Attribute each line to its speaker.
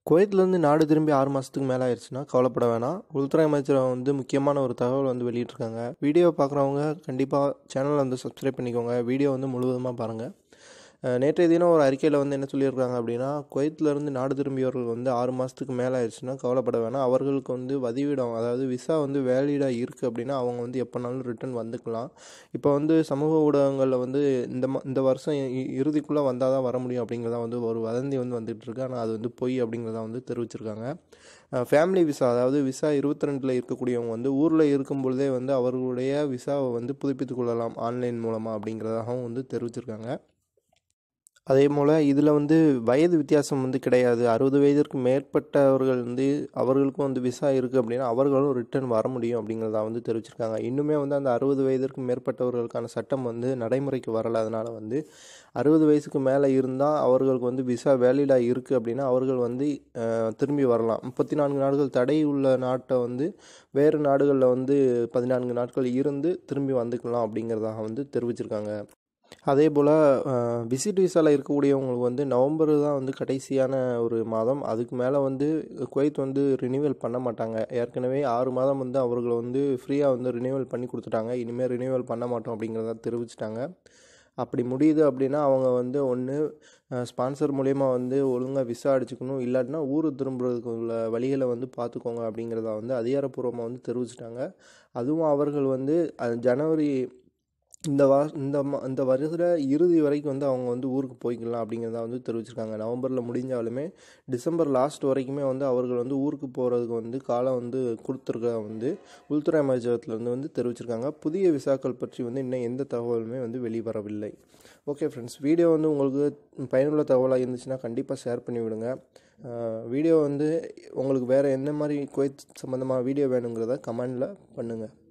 Speaker 1: குவைத்லேருந்து நாடு திரும்பி ஆறு மாதத்துக்கு மேலே ஆயிடுச்சுன்னா கவலைப்பட வேணாம் உள்துறை அமைச்சர் வந்து முக்கியமான ஒரு தகவல் வந்து வெளியிட்டிருக்காங்க வீடியோ பார்க்குறவங்க கண்டிப்பாக சேனலை வந்து சப்ஸ்கிரைப் பண்ணிக்கோங்க வீடியோ வந்து முழுவதுமாக பாருங்கள் அஹ் நேற்றைய தினம் ஒரு அறிக்கையில் வந்து என்ன சொல்லியிருக்காங்க அப்படின்னா குவைத்லேருந்து நாடு திரும்பியவர்கள் வந்து ஆறு மாதத்துக்கு மேலே ஆயிடுச்சுன்னா கவலைப்பட வேணாம் அவர்களுக்கு வந்து வதிவிடம் அதாவது விசா வந்து வேலிடாக இருக்குது அப்படின்னா அவங்க வந்து எப்போனாலும் ரிட்டர்ன் வந்துக்கலாம் இப்போ வந்து சமூக ஊடகங்களில் வந்து இந்த ம இந்த வருஷம் இ- இறுதிக்குள்ளே வந்தால் தான் வர முடியும் அப்படிங்கிறதா வந்து ஒரு வதந்தி வந்து வந்துகிட்டு இருக்கு ஆனால் அது வந்து பொய் அப்படிங்கிறத வந்து தெரிவிச்சிருக்காங்க ஃபேமிலி விசா அதாவது விசா இருபத்தி ரெண்டில் இருக்கக்கூடியவங்க வந்து ஊரில் இருக்கும் பொழுதே வந்து அவர்களுடைய விசாவை வந்து புதுப்பித்துக் கொள்ளலாம் ஆன்லைன் மூலமாக அப்படிங்கிறதாகவும் வந்து தெரிவிச்சிருக்காங்க அதே போல் இதில் வந்து வயது வித்தியாசம் வந்து கிடையாது அறுபது வயதிற்கு மேற்பட்டவர்கள் வந்து அவர்களுக்கும் வந்து விசா இருக்குது அப்படின்னா அவர்களும் ரிட்டர்ன் வர முடியும் அப்படிங்கிறத வந்து தெரிவிச்சிருக்காங்க இன்னுமே வந்து அந்த அறுபது வயதிற்கு மேற்பட்டவர்களுக்கான சட்டம் வந்து நடைமுறைக்கு வரல அதனால் வந்து அறுபது வயசுக்கு மேலே இருந்தால் அவர்களுக்கு வந்து விசா வேலிடாக இருக்குது அப்படின்னா அவர்கள் வந்து அஹ், திரும்பி வரலாம் முப்பத்தி நான்கு நாடுகள் தடை உள்ள நாட்டை வந்து வேறு நாடுகளில் வந்து பதினான்கு நாட்கள் இருந்து திரும்பி வந்துக்கலாம் அப்படிங்கிறதாக வந்து தெரிவிச்சிருக்காங்க அதே போல் விசிட் விசாவில் இருக்கக்கூடியவங்களுக்கு வந்து நவம்பர் தான் வந்து கடைசியான ஒரு மாதம் அதுக்கு மேலே வந்து குவைத் வந்து ரினியூவல் பண்ண மாட்டாங்க ஏற்கனவே ஆறு மாதம் வந்து அவர்களை வந்து ஃப்ரீயாக வந்து ரினியூவல் பண்ணி கொடுத்துட்டாங்க இனிமேல் ரினியூவல் பண்ண மாட்டோம் அப்படிங்கிறத தெரிவிச்சிட்டாங்க அப்படி முடியுது அப்படின்னா அவங்க வந்து ஒன்று ஸ்பான்சர் மூலயமா வந்து ஒழுங்காக விசா அடிச்சுக்கணும் இல்லாட்டினா ஊர் திரும்புறதுக்கு உள்ள வழிகளை வந்து பார்த்துக்கோங்க அப்படிங்கிறத வந்து அதிகாரப்பூர்வமாக வந்து தெரிவிச்சிட்டாங்க அதுவும் அவர்கள் வந்து அஹ், ஜனவரி இந்த வா இந்த மா இந்த வருட இறுதி வரைக்கும் வந்து அவங்க வந்து ஊருக்கு போய்க்கலாம் அப்படிங்கிறத வந்து தெரிவிச்சிருக்காங்க நவம்பரில் முடிஞ்சாலுமே டிசம்பர் லாஸ்ட் வரைக்குமே வந்து அவர்கள் வந்து ஊருக்கு போகிறதுக்கு வந்து காலம் வந்து கொடுத்துருக்க வந்து உள்துறை அமைச்சகத்திலேருந்து வந்து தெரிவிச்சிருக்காங்க புதிய விசாக்கள் பற்றி வந்து இன்னும் எந்த தகவலுமே வந்து வெளிவரவில்லை ஓகே ஃப்ரெண்ட்ஸ் வீடியோ வந்து உங்களுக்கு பயனுள்ள தகவலாக இருந்துச்சுன்னா கண்டிப்பாக ஷேர் பண்ணி விடுங்க வீடியோ வந்து உங்களுக்கு வேறு என்ன மாதிரி குவைத் சம்மந்தமாக வீடியோ வேணுங்கிறத கமெண்டில் பண்ணுங்கள்